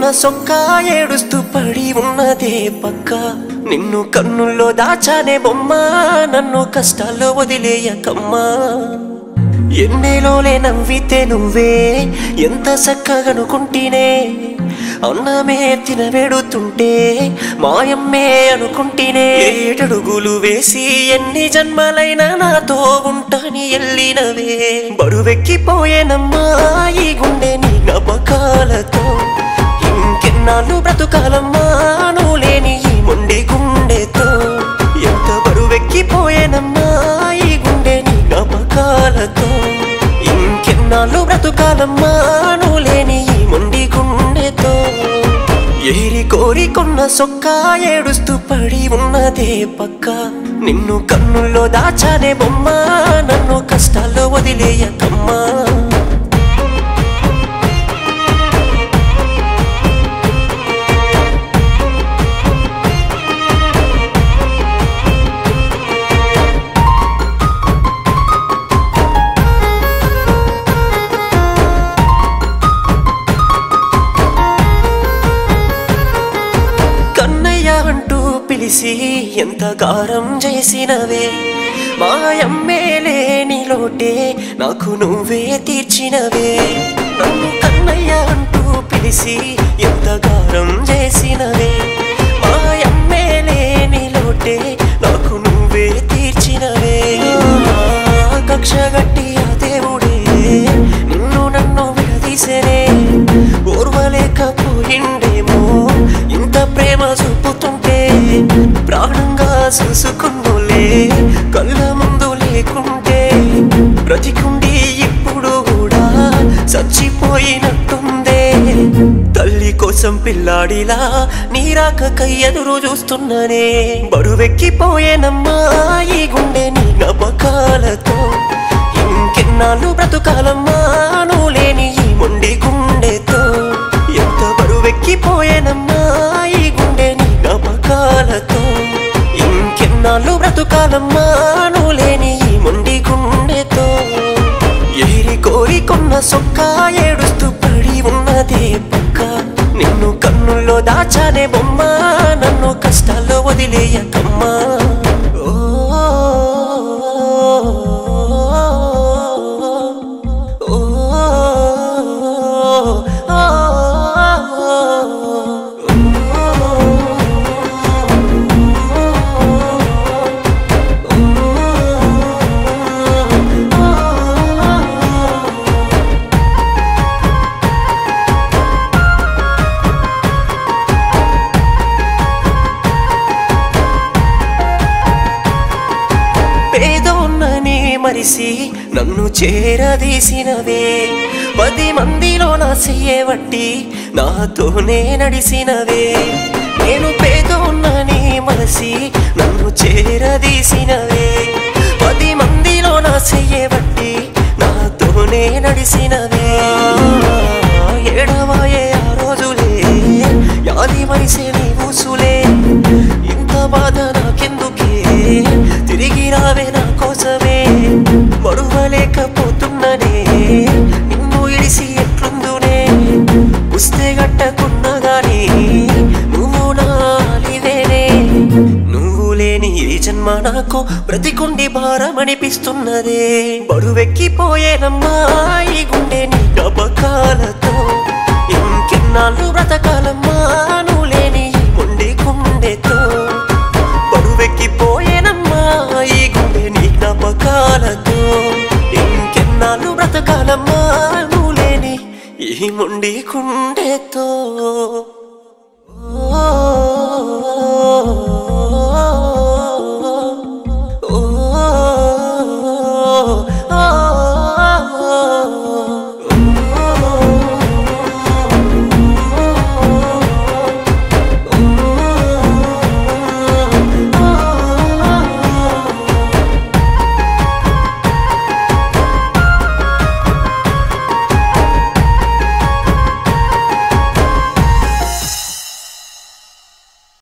సొక్క ఏడుస్తూ పడి ఉన్నదే పక్క నిన్ను కన్నుల్లో దాచానే బొమ్మ నన్ను కష్టాల్లో వదిలేయకమ్మా ఎన్నేలోలే నవ్వితే నువ్వే ఎంత చక్కగనుకుంటేనే అన్నమే తినబెడుతుంటే మాయమ్మే అనుకుంటేనే ఏటడుగులు వేసి ఎన్ని జన్మలైనా నాతో ఉంటాని ఎల్లినవే బరువెక్కిపోయేనమ్మా ఈ గుండె నీ జ్ఞాపకాలతో ఇంకెన్నాళ్ళు బ్రతుకాలమ్మా నువ్వు లేని ఈ మొండి గుండెతో ఎంత బరువెక్కిపోయేనమ్మా ఈ గుండె నీ జ్ఞాపకాలతో ఇంకెన్నాళ్ళు బ్రతుకాలమ్మా నువ్వు లేని ఈ మొండి గుండెతో ఏరి కోరికొన్న సొక్క ఏడుస్తూ పడి ఉన్నదే పక్క నిన్ను కన్నుల్లో దాచానే బొమ్మ నన్ను కష్టాల్లో వదిలేయకమ్మా కన్నయ్య అంటూ పిలిచి ఎంత గారం చేసినవే మాయమ్మేలే నీలోటే నాకు నువ్వే తీర్చినవే నన్ను కన్నయ్య అంటూ పిలిచి ఎంత గారం చేసినవే మాయమ్మేలే నీలోటే నాకు నువ్వే తీర్చినవే కక్ష గట్టి ఆ దేవుడే నిన్ను నన్ను విడదీసెనే ఓర్వలేకపోయిండేమో ఇంత ప్రేమ చూపుతుంటే ప్రాణంగా చూసుకున్నోలే కళ్ళ ముందు లేకుంటే బ్రతికుండి ఇప్పుడు కూడా చచ్చిపోయినట్టుందే తల్లి కోసం పిల్లాడిలా నీరాకకై ఎదురు చూస్తున్నానే బరువెక్కిపోయేనమ్మా ఈ గుండె నీ జ్ఞాపకాలతో ఇంకెన్నాళ్ళు బ్రతుకాలమ్మా నువ్వు లేని ఈ మొండి గుండెతో ఎంత బరువెక్కిపోయేనమ్మా ఈ గుండె నీ జ్ఞాపకాలతో ఇంకెన్నాళ్ళు బ్రతుకాలమ్మా నువ్వు లేని ఈ మొండి గుండెతో ఏరి కోరికొన్న సొక్క ఏడుస్తూ పడి ఉన్నదే పక్క నిన్ను కన్నుల్లో దాచానే బొమ్మ నన్ను కష్టాల్లో వదిలేయకమ్మా ఓ, ఓ, పేదోన్నని మరిసి నన్ను చేరదీసినవే పది మందిలో నా చెయ్యబట్టి నాతోనే నడిసినవే నేను పేదోన్నని మరసి నన్ను చేరదీసినవే పది మందిలో నా చెయ్యబట్టి నాతోనే నడిసినవే ఏడవాయే ఆ రోజులే యాది మనిసే నీ ఊసులే ఇంత బాధ నాకెందుకే తిరిగి రావే నా కోసమే మరువలేకపోతున్ననే నిన్ను ఇడిసి ఎట్లుందునే పుస్తే గట్టకున్నా గాని నువ్వు నాలివేనే నువ్వు లేని ఈ జన్మ నాకు బ్రతికుండి భారం అనిపిస్తున్నదే బరువెక్కిపోయేనమ్మా ఈ గుండె నీ జ్ఞాపకాలతో ఇంకెన్నాళ్ళు బ్రతకాలమ్మా నువ్వు లేని ఈ మొండి గుండెతో బరువెక్కిపోయేనమ్మా ఈ గుండె నీ జ్ఞాపకాలతో ఇంకెన్నాళ్ళు బ్రతకాలమ్మా నువ్వు లేని ఈ మొండి గుండెతో